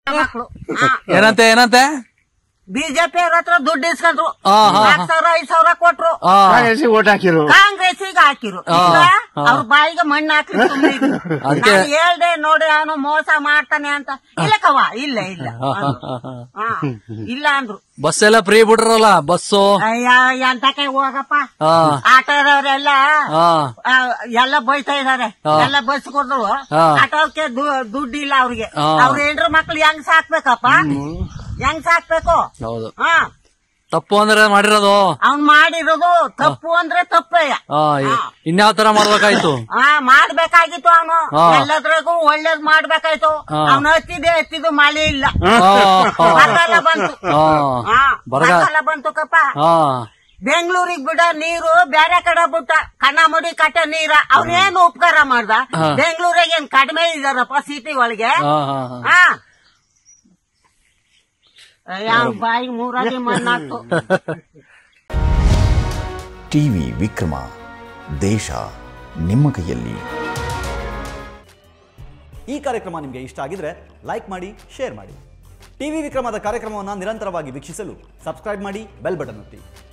ಮಕ್ಕಳು ಏನಂತೆ ಏನಂತೆ ಬಿಜೆಪಿ ಅವ್ರ ಹತ್ರ ದುಡ್ಡು ಇಸ್ಕೊಂಡ್ರು ಆ, ಹಾ, ನಾಲ್ಕು ಸಾವಿರ ಐದ್ ಸಾವಿರ ಕೊಟ್ರು ಆ ಓಟ್ ಹಾಕಿರು ಕಾಂಗ್ರೆಸ್ಸಿಗೆ ಹಾಕಿರು ಆ, ಈಗ ಆ. ಅವ್ರ ಬಾಯಿಗೆ ಮಣ್ಣು ಹಾಕಿ ಅದಕ್ಕೆ- ನಾನು ಹೇಳ್ದೆ ನೋಡಿ ಅವನು ಮೋಸ ಮಾಡ್ತಾನೆ ಅಂತ ಇಲ್ಲ ಕವ ಇಲ್ಲ ಇಲ್ಲ ಅಂದ್ರು. ಆ, ಇಲ್ಲ ಅಂದ್ರು ಬಸ್ ಎಲ್ಲ ಫ್ರೀ ಬಿಟ್ರಲ್ಲ ಬಸ್ಸು ಅಯ್ಯ ಎಂತಕ್ಕೆ ಹೋಗಪ್ಪ ಹಾ ಆಟೋದವರೆಲ್ಲ ಹಾ ಆ, ಎಲ್ಲ ಬೈತಾ ಇದಾರೆ ಹಾ. ಎಲ್ಲ ಬಸ್ ಕೊಡ್ರು ಹಾ. ಆಟೋಕ್ಕೆ ದು- ದುಡ್ಡು ಇಲ್ಲ ಅವ್ರಿಗೆ ಹಾ. ಅವ್ರ ಹೆಂಡ್ರ ಮಕ್ಳು ಹೆಂಗ್ ಸಾಕ್ಬೇಕಪ್ಪ ಹೆಂಗ್ ಸಾಕ್ಬೇಕು ಹೌದು ಹಾ ತಪ್ಪು ಅಂದ್ರೆ ಮಾಡಿರೋದು ಅವ್ನ್ ಮಾಡಿರೋದು ತಪ್ಪು ಅಂದ್ರೆ ತಪ್ಪೇಯ ಆ ಇನ್ಯಾವ ತರ ಮಾಡ್ಬೇಕಾಯ್ತು ಹಾ ಮಾಡ್ಬೇಕಾಗಿತ್ತು ಅವನು ಹಾ. ಎಲ್ಲದ್ರಾಗೂ ಒಳ್ಳೇದ್ ಮಾಡ್ಬೇಕಾಯ್ತು ಹಾ. ಅವ್ನು ಹತ್ತಿದೆ ಹತ್ತಿದ್ದು ಮಳೆ ಇಲ್ಲ ಆ, ಆ, ಬರಗಾಲ ಬಂತು ಆ, ಹಾ ಬರಗಾಲ ಬರಗಾಲ ಬಂತು ಕಪ್ಪ ಆ, ಬೆಂಗಳೂರಿಗೆ ಬಿಡ ನೀರು ಬೇರೆ ಕಡೆ ಬಿಟ್ಟ ಕಣ್ಣಾಮುಡಿ ಕಟ್ಟ ನೀರ ಅವ್ನೇನು ಉಪಕಾರ ಮಾಡ್ದ ಹಾ. ಬೆಂಗಳೂರಿಗೆ ಏನ್ ಕಡಿಮೆ ಇದಾರಪ್ಪ ಸಿಟಿ ಒಳಗೆ ಆ, ಆ, ಆ. ಹಾ ಯಾವ ಬಾಯಿಗೆ ಮೂರಾಗಿ ಮಣ್ಣಾಕ್ತು ಟಿವಿ ವಿಕ್ರಮ ದೇಶ ನಿಮ್ಮ ಕೈಯಲ್ಲಿ ಈ ಕಾರ್ಯಕ್ರಮ ನಿಮಗೆ ಇಷ್ಟ ಆಗಿದ್ರೆ ಲೈಕ್ ಮಾಡಿ ಶೇರ್ ಮಾಡಿ ಟಿವಿ ವಿಕ್ರಮದ ಕಾರ್ಯಕ್ರಮವನ್ನು ನಿರಂತರವಾಗಿ ವೀಕ್ಷಿಸಲು ಸಬ್ಸ್ಕ್ರೈಬ್ ಮಾಡಿ ಬೆಲ್ ಬಟನ್ ಒತ್ತಿ